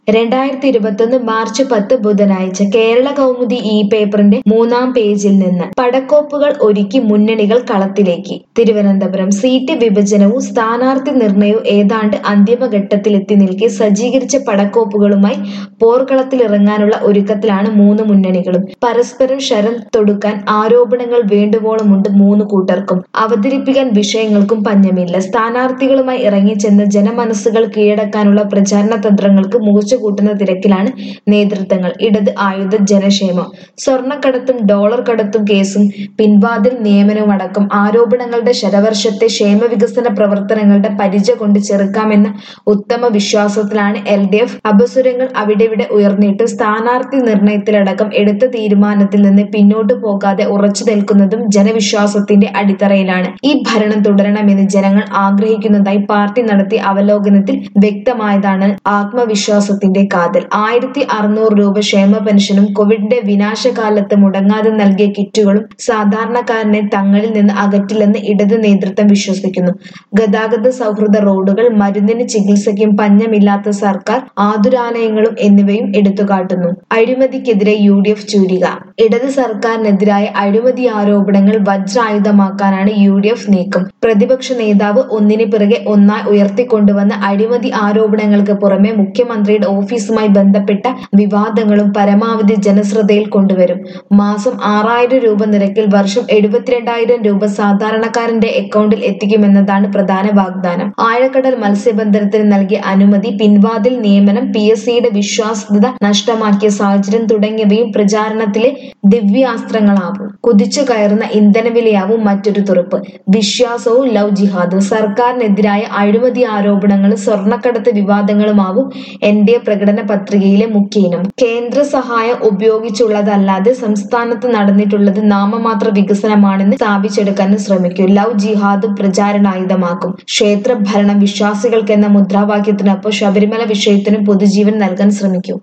രണ്ടായിരത്തി ഇരുപത്തൊന്ന് മാർച്ച് പത്ത് ബുധനാഴ്ച കേരള കൗമുദി ഈ പേപ്പറിന്റെ മൂന്നാം പേജിൽ നിന്ന് പടക്കോപ്പുകൾ ഒരുക്കി മുന്നണികൾ കളത്തിലേക്ക് തിരുവനന്തപുരം സീറ്റ് വിഭജനവും സ്ഥാനാർത്ഥി നിർണയവും ഏതാണ്ട് അന്തിമഘട്ടത്തിലെത്തി നിൽക്കെ സജ്ജീകരിച്ച പടക്കോപ്പുകളുമായി പോർക്കളത്തിലിറങ്ങാനുള്ള ഒരുക്കത്തിലാണ് മൂന്ന് മുന്നണികളും പരസ്പരം ശരം തൊടുക്കാൻ ആരോപണങ്ങൾ വേണ്ടുവോളമുണ്ട് മൂന്ന് കൂട്ടർക്കും അവതരിപ്പിക്കാൻ വിഷയങ്ങൾക്കും പഞ്ഞമില്ല സ്ഥാനാർത്ഥികളുമായി ഇറങ്ങിച്ചെന്ന് ജനമനസ്സുകൾ കീഴടക്കാനുള്ള പ്രചാരണ തന്ത്രങ്ങൾക്ക് മൂർച്ച കൂട്ടുന്ന തിരക്കിലാണ് നേതൃത്വങ്ങൾ ഇടത് ആയുധ ജനക്ഷേമം സ്വർണ്ണക്കടത്തും ഡോളർ കടത്തും കേസും പിൻവാതിൽ നിയമനവും അടക്കം ആരോപണങ്ങളുടെ ശരവർഷത്തെ ക്ഷേമവികസന പ്രവർത്തനങ്ങളുടെ പരിച കൊണ്ട് ചെറുക്കാമെന്ന ഉത്തമ വിശ്വാസത്തിലാണ് എൽ ഡി എഫ് അപസ്വരങ്ങൾ അവിടെവിടെ ഉയർന്നിട്ട് സ്ഥാനാർത്ഥി നിർണയത്തിലടക്കം എടുത്ത തീരുമാനത്തിൽ നിന്ന് പിന്നോട്ടു പോകാതെ ഉറച്ചു നിൽക്കുന്നതും ജനവിശ്വാസത്തിന്റെ അടിത്തറയിലാണ് ഈ ഭരണം തുടരണമെന്ന് ജനങ്ങൾ ആഗ്രഹിക്കുന്നതായി പാർട്ടി നടത്തിയ അവലോകനത്തിൽ വ്യക്തമായതാണ് ആത്മവിശ്വാസത്തിന്റെ കാതൽ ആയിരത്തി അറുന്നൂറ് രൂപ ക്ഷേമ പെൻഷനും കോവിഡിന്റെ വിനാശകാലത്ത് മുടങ്ങാതെ നൽകിയ കിറ്റുകളും സാധാരണക്കാരനെ തങ്ങളിൽ നിന്ന് അകറ്റില്ലെന്ന് ഇടത് നേതൃത്വം വിശ്വസിക്കുന്നു ഗതാഗത സൗഹൃദ റോഡുകൾ മരുന്നിന് ചികിത്സയ്ക്കും പഞ്ഞമില്ലാത്ത സർക്കാർ ആതുരാലയങ്ങളും എന്നിവയും എടുത്തുകാട്ടുന്നു അഴിമതിക്കെതിരെ യു ഡി എഫ് ചൂരിക ഇടത് സർക്കാരിനെതിരായ അഴിമതി ആരോപണങ്ങൾ വജ്രായുധമാക്കാനാണ് യു ഡി എഫ് നീക്കം പ്രതിപക്ഷ നേതാവ് ഒന്നിന് പിറകെ ഒന്നായി ഉയർത്തിക്കൊണ്ടുവന്ന അഴിമതി ആരോപണങ്ങൾക്ക് പുറമെ മുഖ്യമന്ത്രിയുടെ ഓഫീസുമായി ബന്ധപ്പെട്ട വിവാദങ്ങളും പരമാവധി ജനശ്രദ്ധയിൽ കൊണ്ടുവരും മാസം ആറായിരം രൂപ നിരക്കിൽ വർഷം എഴുപത്തിരണ്ടായിരം രൂപ സാധാരണക്കാരന്റെ അക്കൗണ്ടിൽ എത്തിക്കുമെന്നതാണ് പ്രധാന വാഗ്ദാനം ആഴക്കടൽ മത്സ്യബന്ധനത്തിന് നൽകിയ അനുമതി പിൻവാതിൽ നിയമനം പി എസ് സിയുടെ വിശ്വാസ്യത നഷ്ടമാക്കിയ സാഹചര്യം തുടങ്ങിയവയും പ്രചാരണത്തിലെ ദിവ്യാസ്ത്രങ്ങളാവും കുതിച്ചു കയറുന്ന ഇന്ധനവിലയാവും മറ്റൊരു തുറപ്പ് വിശ്വാസവും ലവ് ജിഹാദും സർക്കാരിനെതിരായ അഴിമതി ആരോപണങ്ങളും സ്വർണ്ണക്കടത്ത് വിവാദങ്ങളുമാവും എൻ ഡി എ പ്രകടന പത്രികയിലെ മുഖ്യ ഇനം കേന്ദ്ര സഹായം ഉപയോഗിച്ചുള്ളതല്ലാതെ സംസ്ഥാനത്ത് നടന്നിട്ടുള്ളത് നാമമാത്ര വികസനമാണെന്ന് സ്ഥാപിച്ചെടുക്കാനും ശ്രമിക്കും ലവ് ജിഹാദും പ്രചാരണായുധമാക്കും ക്ഷേത്ര ഭരണം വിശ്വാസികൾക്കെന്ന മുദ്രാവാക്യത്തിനൊപ്പം ശബരിമല വിഷയത്തിനും പൊതുജീവൻ നൽകാൻ ശ്രമിക്കും